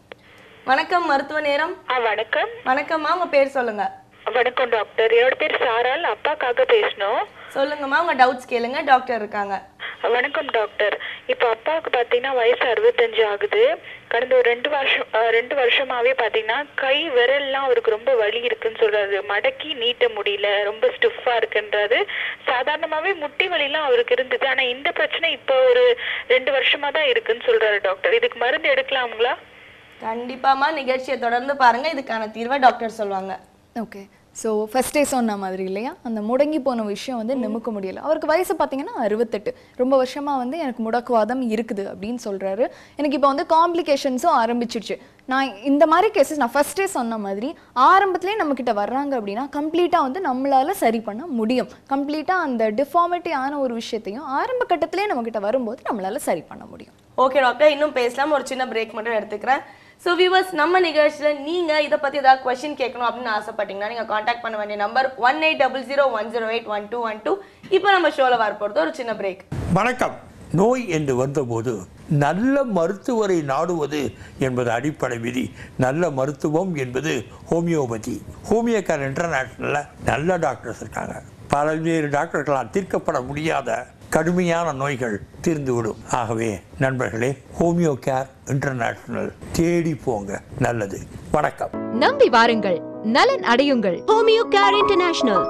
வணக்கம் மருத்துவ நேரம் ஆ வணக்கம் வணக்கம்மா உங்க பேர் சொல்லுங்க வணக்கம் டாக்டர் என்னோட பேர் சாரால் அப்பாக்காக பேசணும் சொல்லுங்கம்மா உங்க டவுட்ஸ் கேளுங்க டாக்டர் இருக்காங்க வணக்கம் டாக்டர் இப்போ அப்பாவுக்கு பார்த்தீங்கன்னா வயசு அறுபத்தஞ்சு ஆகுது கடந்த ஒரு ரெண்டு வருஷம் அஹ், ரெண்டு வருஷமாவே பார்த்தீங்கன்னா கை விரல்லாம் அவருக்கு ரொம்ப வலி இருக்குன்னு சொல்றாரு மடக்கி நீட்ட முடியல ரொம்ப ஸ்டிஃபா இருக்குன்றாரு சாதாரணமாவே முட்டி வலிலாம் அவருக்கு இருந்தது ஆனா இந்த பிரச்சனை இப்போ ஒரு ரெண்டு வருஷமா தான் இருக்குன்னு சொல்றாரு டாக்டர் இதுக்கு மருந்து எடுக்கலாமுங்களா கண்டிப்பாம்மா நிகழ்ச்சியை தொடர்ந்து பாருங்க இதுக்கான தீர்வை டாக்டர் சொல்லுவாங்க ஓகே ஸோ ஃபஸ்ட்டே சொன்ன மாதிரி இல்லையா அந்த முடங்கி போன விஷயம் வந்து நிமிக்க முடியல அவருக்கு வயசு பார்த்தீங்கன்னா அறுபத்தெட்டு ரொம்ப வருஷமாக வந்து எனக்கு முடக்குவாதம் இருக்குது அப்படின்னு சொல்கிறாரு எனக்கு இப்போ வந்து காம்ப்ளிகேஷன்ஸும் ஆரம்பிச்சிடுச்சு நான் இந்த மாதிரி கேசஸ் நான் ஃபஸ்ட்டே சொன்ன மாதிரி ஆரம்பத்திலே நம்மக்கிட்ட வர்றாங்க அப்படின்னா கம்ப்ளீட்டாக வந்து நம்மளால சரி பண்ண முடியும் கம்ப்ளீட்டாக அந்த டிஃபார்மிட்டி ஆன ஒரு விஷயத்தையும் ஆரம்ப கட்டத்திலே நம்மக்கிட்ட வரும்போது நம்மளால சரி பண்ண முடியும் ஓகே டாக்டர் இன்னும் பேசலாம் ஒரு சின்ன பிரேக் மட்டும் எடுத்துக்கிறேன் ஸோ வியூவர்ஸ் நம்ம நிகழ்ச்சியில் நீங்கள் இதை பற்றி ஏதாவது கொஸ்டின் கேட்கணும் அப்படின்னு ஆசைப்பட்டீங்கன்னா நீங்கள் காண்டாக்ட் பண்ண வேண்டிய number one eight double zero one zero eight one two one two இப்போ நம்ம ஷோவில் வரப்போகிறது ஒரு சின்ன பிரேக் வணக்கம் நோய் என்று வந்தபோது நல்ல மருத்துவரை நாடுவது என்பது அடிப்படை விதி நல்ல மருத்துவம் என்பது ஹோமியோபதி ஹோமியோகார் இன்டர்நேஷ்னலில் நல்ல டாக்டர்ஸ் இருக்காங்க பல்வேறு டாக்டர்களால் தீர்க்கப்பட முடியாத கடுமையான நோய்கள் தீர்ந்துவிடும் ஆகவே நண்பர்களே ஹோமியோ கேர் இன்டர்நேஷ்னல் தேடி போங்க நல்லது வணக்கம் நம்பி வாருங்கள் நலன் அடையுங்கள் Homeo care International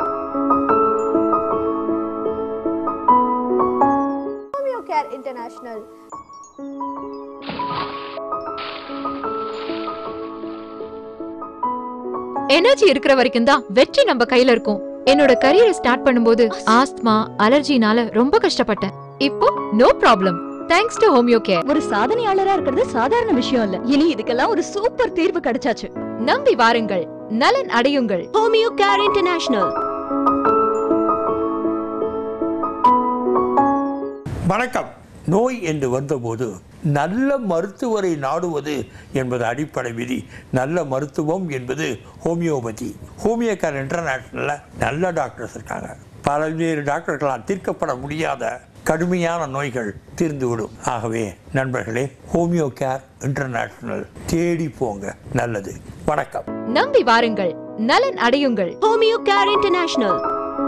Homeo care International energy இருக்கிற வரைக்கும் தான் வெற்றி நம்ம கையில இருக்கும் என்னோட கரியரை ஸ்டார்ட் பண்ணும்போது ஆஸ்துமா அலர்ஜினால ரொம்ப கஷ்டப்பட்டேன் இப்போ no problem thanks to Homeo Care ஒரு சாதனையாளரா இருக்கிறது சாதாரண விஷயம் இல்ல இனி இதுக்கெல்லாம் ஒரு சூப்பர் தீர்வு கிடைச்சாச்சு நம்பி வாருங்கள் நலன் அடையுங்கள் ஹோமியோ கேர் இன்டர்நேஷனல் வணக்கம் நோய் என்று வந்தபோது நல்ல மருத்துவரை நாடுவது என்பது அடிப்படை விதி நல்ல மருத்துவம் என்பது ஹோமியோபதி ஹோமியோ கேர் இன்டர்நேஷ்னலில் நல்ல டாக்டர்ஸ் இருக்காங்க பல்வேறு டாக்டர்களால் தீர்க்கப்பட முடியாத கடுமையான நோய்கள் தீர்ந்துவிடும் ஆகவே நண்பர்களே ஹோமியோ கேர் இன்டர்நேஷ்னல் தேடி போங்க நல்லது வணக்கம் நம்பி வாருங்கள் நலன் அடையுங்கள் Homeo care International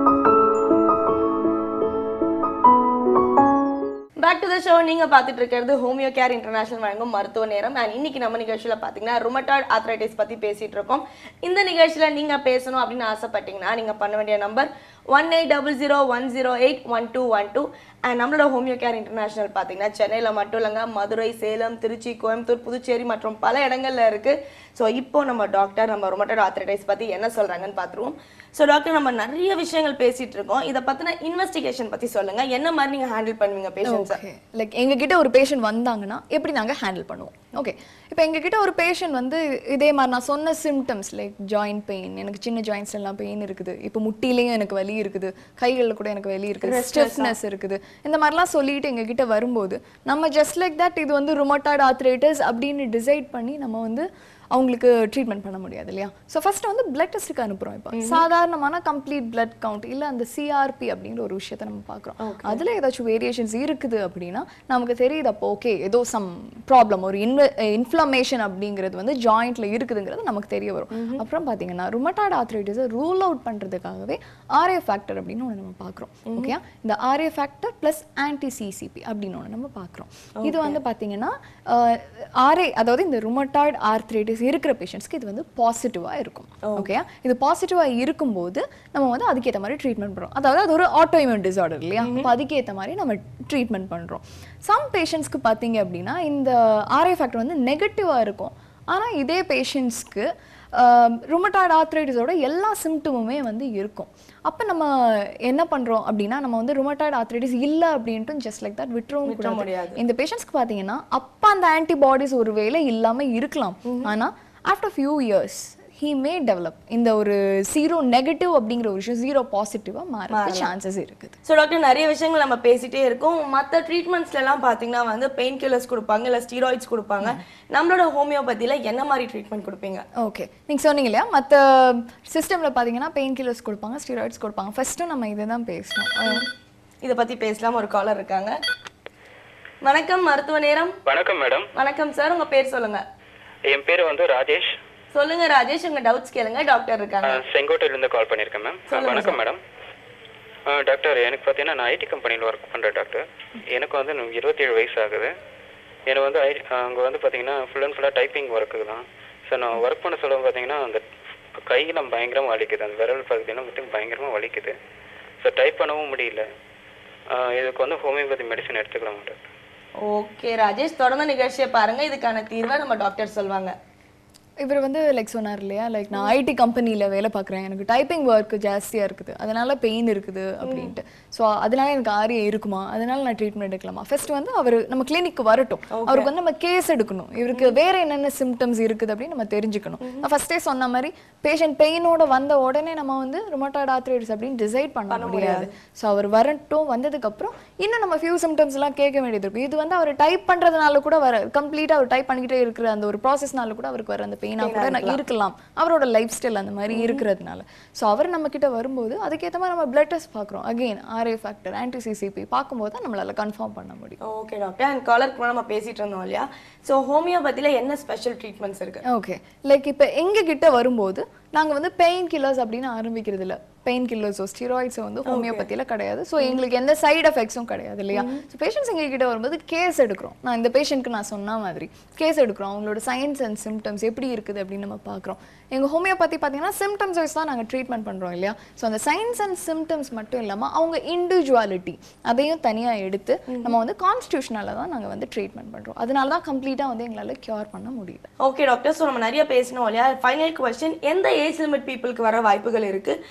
back to the show நீங்க பார்த்துட்டு இருக்கிறது ஹோமியோ கேர் இன்டர்நேஷனல் வழங்கும் மருத்துவ நேரம் அண்ட் இன்னைக்கு நம்ம நிகழ்ச்சியில பாத்தீங்கன்னா ருமட்டாய்டு ஆத்ரைட்டிஸ் பத்தி பேசிட்டு இருக்கோம் இந்த நிகழ்ச்சியில நீங்க பேசணும் அப்படின்னு ஆசைப்பட்டீங்கன்னா நீங்க பண்ண வேண்டிய number one eight double zero one zero eight one two one two and நம்மளோட ஹோமியோ கேர் இன்டர்நேஷனல் பார்த்தீங்கன்னா சென்னையில் மட்டும் இல்லைங்க மதுரை சேலம் திருச்சி கோயம்புத்தூர் புதுச்சேரி மற்றும் பல இடங்கள்ல இருக்கு ஸோ இப்போ நம்ம டாக்டர் நம்ம ரொமட்டட் ஆத்ரைட்டிஸ் பத்தி என்ன சொல்றாங்கன்னு பார்த்துருவோம் ஸோ டாக்டர் நம்ம நிறைய விஷயங்கள் பேசிட்டு இருக்கோம் இதை பத்தின இன்வெஸ்டிகேஷன் பத்தி சொல்லுங்க என்ன மாதிரி நீங்க ஹேண்டில் பண்ணுவீங்க பேஷண்ட்ஸை ஓகே லைக் எங்ககிட்ட ஒரு பேஷண்ட் வந்தாங்கன்னா எப்படி நாங்கள் ஹேண்டில் பண்ணுவோம் ஓகே இப்போ எங்ககிட்ட ஒரு பேஷண்ட் வந்து இதே மாதிரி நான் சொன்ன சிம்டம்ஸ் லைக் ஜாயிண்ட் பெயின் எனக்கு சின்ன ஜாயின்ஸ் எல்லாம் பெயின் இருக்குது இப்போ முட்டிலையும் எனக்கு வலி இருக்குது கைகளில் கூட எனக்கு வலி இருக்குது ஸ்டிஃப்னஸ் இருக்குது இந்த மாதிரிலாம் சொல்லிட்டு எங்ககிட்ட வரும்போது நம்ம ஜஸ்ட் லைக் தட் இது வந்து ருமட்டாய்டு ஆத்ரைட்டஸ் அப்படின்னு டிசைட் பண்ணி நம்ம வந்து அவங்களுக்கு ட்ரீட்மெண்ட் பண்ண முடியாது இல்லையா ஸோ ஃபர்ஸ்ட் வந்து பிளட் டெஸ்ட்டுக்கு அனுப்புகிறோம் இப்போ சாதாரணமான கம்ப்ளீட் பிளட் கவுண்ட் இல்லை அந்த சிஆர்பி அப்படிங்கிற ஒரு விஷயத்தை நம்ம பார்க்குறோம் அதில் ஏதாச்சும் வேரியேஷன்ஸ் இருக்குது அப்படின்னா நமக்கு தெரியுது அப்போ ஓகே ஏதோ சம் ப்ராப்ளம் ஒரு இன்வ இன்ஃப்ளமேஷன் அப்படிங்கிறது வந்து ஜாயிண்ட்ல இருக்குதுங்கிறது நமக்கு தெரிய வரும் அப்புறம் பார்த்தீங்கன்னா ருமட்டாய்டு ஆத்ரைட்டிஸை ரூல் அவுட் பண்ணுறதுக்காகவே ஆர்ஏ ஃபேக்டர் அப்படின்னு ஒன்று நம்ம பார்க்குறோம் ஓகே இந்த RA factor plus anti CCP அப்படின்னு ஒன்று நம்ம பார்க்குறோம் இது வந்து பார்த்தீங்கன்னா ஆர்ஏ அதாவது இந்த ருமட்டாய்டு ஆர்த்ரைட்டிஸ் இருக்கிற பேஷண்ட்ஸ்க்கு இது வந்து பாசிட்டிவாக இருக்கும் ஓகே இது பாசிட்டிவாக இருக்கும்போது நம்ம வந்து அதுக்கேற்ற மாதிரி ட்ரீட்மெண்ட் பண்ணுறோம் அதாவது அது ஒரு ஆட்டோ இம்யூன் டிசார்டர் இல்லையா அப்போ அதுக்கேற்ற மாதிரி நம்ம ட்ரீட்மெண்ட் பண்ணுறோம் சம் பேஷண்ட்ஸ்க்கு பார்த்தீங்க அப்படின்னா இந்த ஆர்ஏ ஃபேக்டர் வந்து நெகட்டிவாக இருக்கும் ஆனால் இதே பேஷண்ட்ஸ்க்கு ருமட்டாய்டு ஆத்ரைட்டிஸோட எல்லா சிம்டமுமே வந்து இருக்கும் அப்போ நம்ம என்ன பண்ணுறோம் அப்படின்னா நம்ம வந்து ருமட்டாய்டு ஆத்ரைட்டிஸ் இல்லை அப்படின்ட்டு ஜஸ்ட் லைக் தட் விட்டுறவும் விட்டுற கூடாது முடியாது. இந்த பேஷண்ட்ஸ்க்கு பார்த்தீங்கன்னா அப்போ அந்த ஆன்டிபாடிஸ் ஒரு வேளை இல்லாமல் இருக்கலாம் ஆனால் after few years he may develop இந்த ஒரு ஜீரோ நெகட்டிவ் அப்படிங்கிற ஒரு விஷயம் ஜீரோ பாசிட்டிவாக மாறதுக்கு சான்சஸ் இருக்குது ஸோ டாக்டர் நிறைய விஷயங்கள் நம்ம பேசிட்டே இருக்கோம் மற்ற ட்ரீட்மெண்ட்ஸ்ல எல்லாம் பார்த்தீங்கன்னா வந்து பெயின் கில்லர்ஸ் கொடுப்பாங்க இல்லை ஸ்டீராய்ட்ஸ் கொடுப்பாங்க நம்மளோட ஹோமியோபதியில் என்ன மாதிரி ட்ரீட்மெண்ட் கொடுப்பீங்க ஓகே நீங்கள் சொன்னீங்க இல்லையா மற்ற சிஸ்டமில் பார்த்தீங்கன்னா பெயின் கில்லர்ஸ் கொடுப்பாங்க ஸ்டீராய்ட்ஸ் கொடுப்பாங்க ஃபர்ஸ்ட்டு நம்ம இதை தான் பேசணும் அஹ், இதை பத்தி பேசலாம் ஒரு காலர் இருக்காங்க வணக்கம் மருத்துவ நேரம் வணக்கம் மேடம் வணக்கம் சார் உங்க பேர் சொல்லுங்க என் பேர் வந்து ராஜேஷ் சொல்லுங்க ராஜேஷ் உங்க டவுட்ஸ் கேளுங்க டாக்டர் இருக்காங்க அஹ், செங்கோட்டையிலேருந்து கால் பண்ணியிருக்கேன் மேம் வணக்கம் மேடம் அஹ், டாக்டர் எனக்கு பார்த்தீங்கன்னா நான் ஐடி கம்பெனியில் ஒர்க் பண்ணுறேன் டாக்டர் எனக்கு வந்து இன்னும் இருபத்தேழு வயசு ஆகுது எனக்கு வந்து ஐ அங்கே வந்து பார்த்தீங்கன்னா ஃபுல் அண்ட் ஃபுல்லாக டைப்பிங் ஒர்க்கு தான் ஸோ நான் ஒர்க் பண்ண சொல்ல பார்த்தீங்கன்னா அந்த கையெல்லாம் பயங்கரமாக வலிக்குது அந்த விரல் பகுதியெல்லாம் மட்டும் பயங்கரமாக வலிக்குது ஸோ டைப் பண்ணவும் முடியல அஹ், இதுக்கு வந்து ஹோமியோபதி மெடிசன் எடுத்துக்கலாமா டாக்டர் ஓகே ராஜேஷ் தொடர்ந்து நிகழ்ச்சியை பாருங்க இதுக்கான தீர்வை நம்ம டாக்டர் சொல்லுவாங்க இவர் வந்து லைக் சொன்னார் இல்லையா லைக் நான் ஐடி கம்பெனியில் வேலை பார்க்குறேன் எனக்கு டைப்பிங் ஒர்க் ஜாஸ்தியாக இருக்குது அதனால பெயின் இருக்குது அப்படின்ட்டு ஸோ அதனால எனக்கு ஆரியா இருக்குமா அதனால நான் ட்ரீட்மெண்ட் எடுக்கலாமா ஃபர்ஸ்ட் வந்து அவர் நம்ம கிளினிக்கு வரட்டும் அவருக்கு வந்து நம்ம கேஸ் எடுக்கணும் இவருக்கு வேற என்னென்ன சிம்டம்ஸ் இருக்குது அப்படின்னு நம்ம தெரிஞ்சுக்கணும் நான் ஃபர்ஸ்டே சொன்ன மாதிரி பேஷண்ட் பெயினோட வந்த உடனே நம்ம வந்து ருமட்டாய்டு ஆத்ரைட்டிஸ் அப்படின்னு டிசைட் பண்ண முடியாது ஸோ அவர் வரட்டும் வந்ததுக்கப்புறம் இன்னும் நம்ம ஃபியூ சிம்டம்ஸ் எல்லாம் கேட்க வேண்டியது இருக்கும் இது வந்து அவர் டைப் பண்றதுனால கூட வர கம்ப்ளீட்டாக அவர் டைப் பண்ணிக்கிட்டே இருக்கிற அந்த ஒரு ப்ராசஸ்னால கூட அவருக்கு வர அந்த பெயினா கூட நான் இருக்கலாம் அவரோட லைஃப் ஸ்டைல் அந்த மாதிரி இருக்கிறதுனால ஸோ அவர் நம்ம கிட்ட வரும்போது அதுக்கேற்ற மாதிரி நம்ம பிளட் டெஸ்ட் பார்க்குறோம் again RA factor anti CCP பார்க்கும்போது தான் நம்மளால கன்ஃபார்ம் பண்ண முடியும் ஓகே டாக்டர் அண்ட் காலருக்கு நம்ம பேசிட்டு இருந்தோம் இல்லையா ஸோ ஹோமியோபதியில் என்ன ஸ்பெஷல் ட்ரீட்மெண்ட்ஸ் இருக்கு ஓகே லைக் இப்போ எங்க கிட்ட வரும்போது நாங்க வந்து பெயின் கில்லர்ஸ் அப்படின்னு ஆரம்பிக்கிறது இல்ல பெயின் கில்லர்ஸோ ஸ்டீராய்ட்ஸோ வந்து ஹோமியோபதியில கிடையாது ஸோ எங்களுக்கு எந்த சைடு எஃபெக்ட்ஸும் கிடையாது இல்லையா ஸோ பேஷண்ட்ஸ் எங்க கிட்ட வரும்போது கேஸ் எடுக்கிறோம் நான் இந்த பேஷண்ட்க்கு நான் சொன்ன மாதிரி கேஸ் எடுக்கிறோம் அவங்களோட சயின்ஸ் அண்ட் சிம்டம்ஸ் எப்படி இருக்குது அப்படின்னு நம்ம பார்க்குறோம் எங்க ஹோமியோபதி பார்த்தீங்கன்னா சிம்டம்ஸ் வைஸ் தான் நாங்கள் ட்ரீட்மெண்ட் பண்றோம் இல்லையா ஸோ அந்த சயின்ஸ் அண்ட் சிம்டம்ஸ் மட்டும் இல்லாம அவங்க இண்டிவிஜுவாலிட்டி அதையும் தனியா எடுத்து நம்ம வந்து கான்ஸ்டியூஷனால தான் நாங்க வந்து ட்ரீட்மெண்ட் பண்றோம் அதனால தான் கம்ப்ளீட்டாக வந்து எங்களால கியூர் பண்ண முடியுது ஓகே டாக்டர் ஸோ நம்ம நிறைய பேசணும் இல்லையா ஃபைனல் கொஸ்டின் எந்த ஏஜ் லிமிட் பீப்புளுக்கு வர வாய்ப்புகள் இருக்கு அண்ட்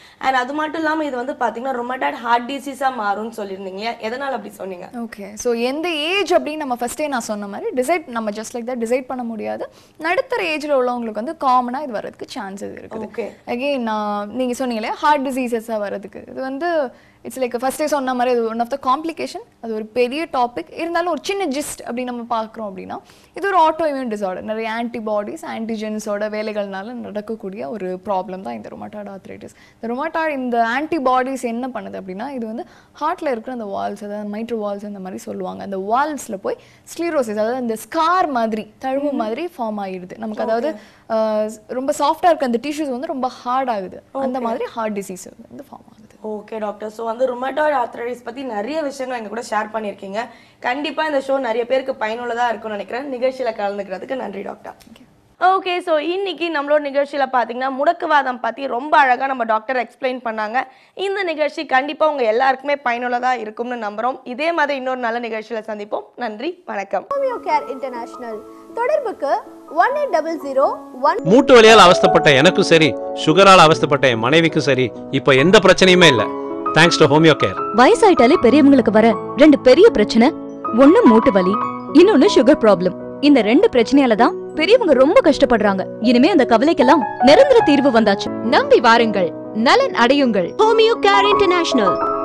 அது மட்டும் இல்லாம இது வந்து பாத்தீங்கன்னா ரொமட்டாய்டு ஹார்ட் டிசீஸா மாறும்னு சொல்லியிருந்தீங்க இல்லையா? எதனால அப்படி சொன்னீங்க ஓகே ஸோ எந்த ஏஜ் அப்படின்னு நம்ம ஃபஸ்ட்டே நான் சொன்ன மாதிரி டிசைட் நம்ம ஜஸ்ட் லைக் தான் டிசைட் பண்ண முடியாது நடுத்தர ஏஜில் உள்ளவங்களுக்கு வந்து காமனாக இது வர்றதுக்கு சான்சஸ் இருக்குது Okay. அகெயின் நான் நீங்கள் சொன்னீங்க இல்லையா ஹார்ட் டிசீசஸாக வர்றதுக்கு இது வந்து இட்ஸ் லைக் ஃபஸ்ட்டே சொன்ன மாதிரி இது ஒன் ஆஃப் த காம்ப்ளிகேஷன் அது ஒரு பெரிய டாபிக் இருந்தாலும் ஒரு சின்ன ஜிஸ்ட் அப்படி நம்ம பார்க்குறோம் அப்படின்னா இது ஒரு ஆட்டோ இம்யூன் டிசார்டர் நிறைய ஆன்டிபாடிஸ் ஆன்டிஜென்ஸோட வேலைகள்னால நடக்கக்கூடிய ஒரு ப்ராப்ளம் தான் இந்த ரொமாட்டாய்டு ஆர்த்ரைட்டிஸ் இந்த ரொமாட்டாய்டு இந்த ஆன்டிபாடிஸ் என்ன பண்ணுது அப்படின்னா இது வந்து ஹார்ட்டில் இருக்கிற அந்த வால்ஸ் அதாவது மைட்ரோ வால்ஸ் அந்த மாதிரி சொல்லுவாங்க அந்த வால்ஸில் போய் ஸ்க்ளீரோசிஸ் அதாவது அந்த ஸ்கார் மாதிரி தழும்பு மாதிரி ஃபார்ம் ஆகிடுது நமக்கு அதாவது அஹ், ரொம்ப சாஃப்டாக இருக்க அந்த டிஷ்யூஸ் வந்து ரொம்ப ஹார்ட் ஆகுது அந்த மாதிரி ஹார்ட் டிசீஸ் வந்து ஃபார்ம் ஆகுது ஓகே டாக்டர் ஸோ வந்து ருமட்டாய்டு ஆர்த்ரைட்டிஸ் பத்தி நிறைய விஷயங்கள் எங்க கூட ஷேர் பண்ணியிருக்கீங்க கண்டிப்பா இந்த ஷோ நிறைய பேருக்கு பயனுள்ளதா இருக்கும்னு நினைக்கிறேன் நிகழ்ச்சியில கலந்துக்கிறதுக்கு நன்றி டாக்டர் ஓகே ஸோ இன்னைக்கு நம்மளோட நிகழ்ச்சியில பார்த்தீங்கன்னா முடக்குவாதம் பத்தி ரொம்ப அழகா நம்ம டாக்டர் எக்ஸ்பிளைன் பண்ணாங்க இந்த நிகழ்ச்சி கண்டிப்பா உங்க எல்லாருக்குமே பயனுள்ளதா இருக்கும்னு நம்புறோம் இதே மாதிரி இன்னொரு நல்ல நிகழ்ச்சியில சந்திப்போம் நன்றி வணக்கம் ஹோமியோ கேர் இன்டர்நேஷனல் தொடர்புக்கு one eight double zero one மூட்டு வலியால் அவஸ்தைப்பட்ட எனக்கும் சரி சுகரால் அவஸ்தைப்பட்ட என் மனைவிக்கும் சரி இப்போ எந்த பிரச்சனையுமே இல்லை தேங்க்ஸ் டு ஹோமியோ கேர் வயசாயிட்டாலே பெரியவங்களுக்கு வர ரெண்டு பெரிய பிரச்சனை ஒண்ணு மூட்டு வலி இன்னொன்னு சுகர் ப்ராப்ளம் இந்த ரெண்டு பிரச்சனையால தான் பெரியவங்க ரொம்ப கஷ்டப்படுறாங்க இனிமே அந்த கவலைக்கெல்லாம் நிரந்தர தீர்வு வந்தாச்சு நம்பி வாருங்கள் நலன் அடையுங்கள் ஹோமியோ கேர் இன்டர்நேஷனல்